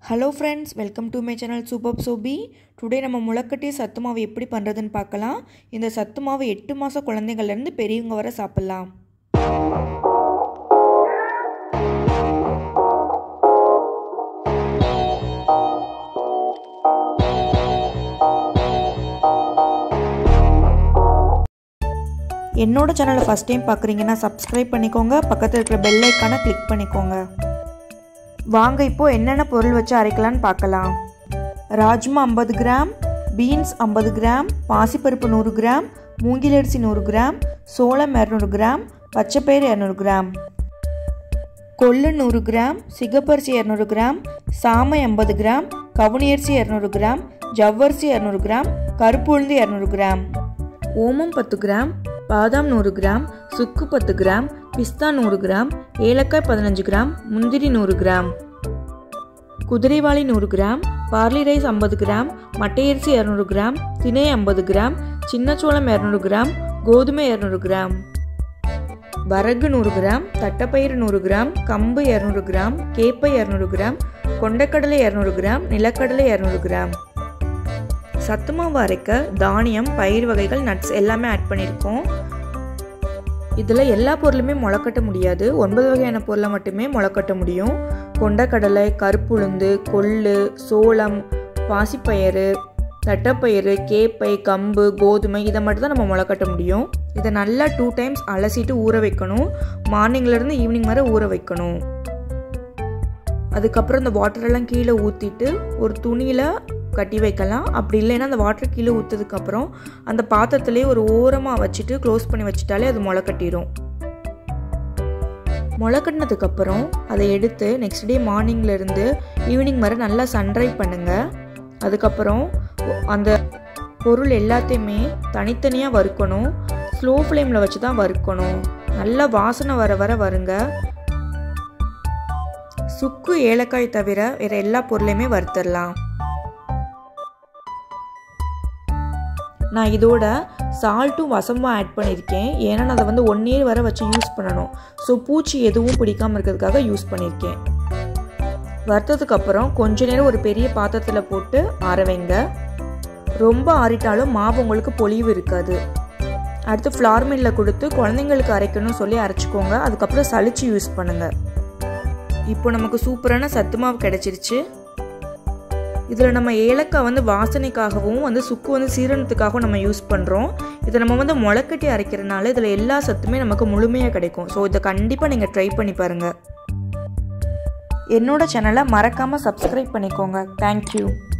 hello friends welcome to my channel super Sobi today நம்ம முளைக்கட்டி சத்து மாவு எப்படி பண்ணுறதுன்னு பார்க்கலாம் இந்த சத்து மாவு எட்டு மாத குழந்தைங்கள்லேருந்து பெரியவங்க வரை சாப்பிட்லாம் என்னோட சேனலை ஃபஸ்ட் டைம் பார்க்குறீங்கன்னா சப்ஸ்கிரைப் பண்ணிக்கோங்க பக்கத்தில் இருக்கிற பெல் ஐக்கானை கிளிக் பண்ணிக்கோங்க வாங்க இப்போ என்னென்ன பொருள் வச்சு அரைக்கலான்னு பார்க்கலாம் ராஜ்மா ஐம்பது கிராம் பீன்ஸ் ஐம்பது கிராம் பாசிப்பருப்பு நூறு கிராம் மூங்கிலரிசி நூறு கிராம் சோளம் இரநூறு கிராம் பச்சைப்பயிறு இரநூறு கிராம் கொள்ளு நூறு கிராம் சிகப்பரிசி இரநூறு கிராம் சாமை ஐம்பது கிராம் கவுனியரிசி இரநூறு கிராம் ஜவ்வரிசி இரநூறு கிராம் கருப்பு உளுந்து இரநூறு கிராம் ஓமம் பத்து கிராம் பாதாம் நூறு கிராம் சுக்கு பத்து கிராம் பிஸ்தா நூறு கிராம் ஏலக்காய் பதினஞ்சு கிராம் முந்திரி நூறு கிராம் குதிரைவாளி நூறு கிராம் பார்லி ரைஸ் ஐம்பது கிராம் மட்டையரிசி இரநூறு கிராம் திணை ஐம்பது கிராம் சின்னச்சோளம் இரநூறு கிராம் கோதுமை இரநூறு கிராம் வரகு நூறு கிராம் தட்டைப்பயிறு நூறு கிராம் கம்பு இரநூறு கிராம் கேப்பை இரநூறு கிராம் கொண்டைக்கடலை இரநூறு கிராம் நிலக்கடலை இரநூறு கிராம் சத்து மாவு அரைக்க தானியம் பயிர் வகைகள் நட்ஸ் எல்லாமே ஆட் பண்ணியிருக்கோம் இதில் எல்லா பொருளுமே முளைக்கட்ட முடியாது ஒன்பது வகையான பொருளை மட்டுமே முளைக்கட்ட முடியும் கொண்டக்கடலை கருப்புளுந்து கொள்ளு சோளம் பாசிப்பயிறு தட்டைப்பயிறு கேப்பை கம்பு கோதுமை இதை மட்டும் தான் நம்ம முளைக்கட்ட முடியும் இதை நல்லா டூ டைம்ஸ் அலசிட்டு ஊற வைக்கணும் மார்னிங்லேருந்து ஈவினிங் வரை ஊற வைக்கணும் அதுக்கப்புறம் இந்த வாட்டரெல்லாம் கீழே ஊற்றிட்டு ஒரு துணியில் கட்டி வைக்கலாம் அப்படி இல்லைன்னா அந்த வாட்டர் கீழே ஊற்றதுக்கப்புறம் அந்த பாத்திரத்துலேயே ஒரு ஓரமாக வச்சுட்டு க்ளோஸ் பண்ணி வச்சுட்டாலே அது முளை கட்டிடும் முளை கட்டினதுக்கப்புறம் அதை எடுத்து நெக்ஸ்ட் டே மார்னிங்லேருந்து ஈவினிங் வரை நல்லா சன்ட்ரை பண்ணுங்கள் அதுக்கப்புறம் அந்த பொருள் எல்லாத்தையுமே தனித்தனியாக வறுக்கணும் ஸ்லோ ஃப்ளேமில் வச்சு தான் வறுக்கணும் நல்லா வாசனை வர வர வருங்க சுக்கு ஏலக்காய் தவிர வேறு எல்லா பொருளையுமே வறுத்துடலாம் நான் இதோட சால்ட்டும் வசமும் ஆட் பண்ணியிருக்கேன் ஏன்னா நான் அதை வந்து ஒன் இயர் வரை வச்சு யூஸ் பண்ணணும் ஸோ பூச்சி எதுவும் பிடிக்காமல் இருக்கிறதுக்காக யூஸ் பண்ணியிருக்கேன் வறுத்ததுக்கப்புறம் கொஞ்ச நேரம் ஒரு பெரிய பாத்திரத்தில் போட்டு ஆற வைங்க ரொம்ப ஆறிட்டாலும் மாவு உங்களுக்கு பொலிவு இருக்காது அடுத்து ஃப்ளார் மில்லில் கொடுத்து குழந்தைங்களுக்கு அரைக்கணும்னு சொல்லி அரைச்சிக்கோங்க அதுக்கப்புறம் சளிச்சு யூஸ் பண்ணுங்கள் இப்போ நமக்கு சூப்பரான சத்து மாவு கிடச்சிருச்சு இதில் நம்ம ஏலக்காய் வந்து வாசனைக்காகவும் வந்து சுக்கு வந்து சீரணத்துக்காகவும் நம்ம யூஸ் பண்ணுறோம் இதை நம்ம வந்து முளைக்கட்டி அரைக்கிறனால இதில் எல்லா சத்துமே நமக்கு முழுமையாக கிடைக்கும் ஸோ இதை கண்டிப்பாக நீங்கள் ட்ரை பண்ணி பாருங்கள் என்னோட சேனலை மறக்காமல் சப்ஸ்கிரைப் பண்ணிக்கோங்க தேங்க்யூ